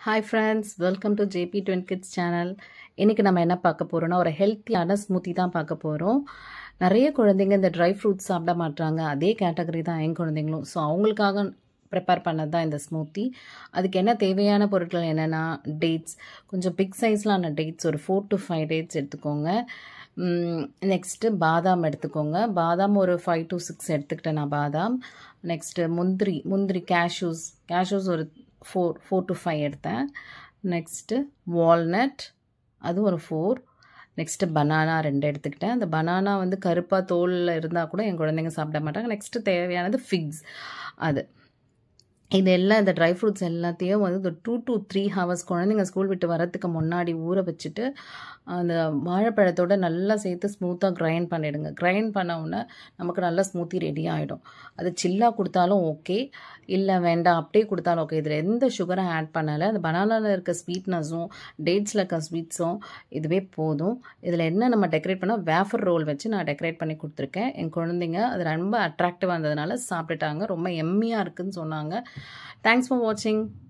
hi friends welcome to J P twin kids channel இன்றைக்கி நம்ம என்ன பார்க்க போகிறோம்னா ஒரு ஹெல்த்தியான ஸ்மூத்தி தான் பார்க்க போகிறோம் நிறைய குழந்தைங்க இந்த ட்ரை ஃப்ரூட்ஸ் சாப்பிட மாட்டாங்க அதே கேட்டகரி தான் என் குழந்தைங்களும் ஸோ அவங்களுக்காக ப்ரிப்பேர் பண்ணது தான் இந்த ஸ்மூத்தி அதுக்கு என்ன தேவையான பொருட்கள் என்னென்னா டேட்ஸ் கொஞ்சம் பிக் சைஸ்லான டேட்ஸ் ஒரு ஃபோர் டு ஃபைவ் டேட்ஸ் எடுத்துக்கோங்க நெக்ஸ்ட்டு பாதாம் எடுத்துக்கோங்க பாதாம் ஒரு ஃபைவ் டு சிக்ஸ் எடுத்துக்கிட்டேன் நான் பாதாம் நெக்ஸ்ட்டு முந்திரி முந்திரி கேஷ்யூஸ் கேஷ்யூஸ் ஒரு ஃபோர் ஃபோர் டு ஃபைவ் எடுத்தேன் நெக்ஸ்ட்டு வால்நட் அது ஒரு ஃபோர் நெக்ஸ்ட்டு பனானா ரெண்டு எடுத்துக்கிட்டேன் அந்த பனானா வந்து கருப்பாக தோலில் இருந்தால் கூட என் குழந்தைங்க சாப்பிட மாட்டாங்க நெக்ஸ்ட்டு தேவையானது ஃபிக்ஸ் அது இது எல்லாம் இந்த ட்ரை ஃப்ரூட்ஸ் எல்லாத்தையும் வந்து ஒரு டூ டு த்ரீ ஹவர்ஸ் குழந்தைங்க ஸ்கூல் விட்டு வரத்துக்கு முன்னாடி ஊற வச்சுட்டு அந்த வாழைப்பழத்தோட நல்லா சேர்த்து ஸ்மூத்தாக கிரைண்ட் பண்ணிவிடுங்க கிரைண்ட் பண்ண உடனே நமக்கு நல்லா ஸ்மூத்தி ரெடி ஆகிடும் அது சில்லாக கொடுத்தாலும் ஓகே இல்லை வேண்டாம் அப்படியே கொடுத்தாலும் ஓகே இதில் எந்த சுகரும் ஆட் பண்ணலை அந்த பனானாவில் இருக்க ஸ்வீட்னஸும் டேட்ஸில் இருக்க ஸ்வீட்ஸும் இதுவே போதும் இதில் என்ன நம்ம டெக்கரேட் பண்ணால் வேஃபர் ரோல் வச்சு நான் டெக்கரேட் பண்ணி கொடுத்துருக்கேன் என் குழந்தைங்க அது ரொம்ப அட்ராக்டிவாக இருந்ததுனால சாப்பிட்டுட்டாங்க ரொம்ப எம்மியாக இருக்குதுன்னு சொன்னாங்க தேங்க்ஸ் ஃபார் வாட்சிங்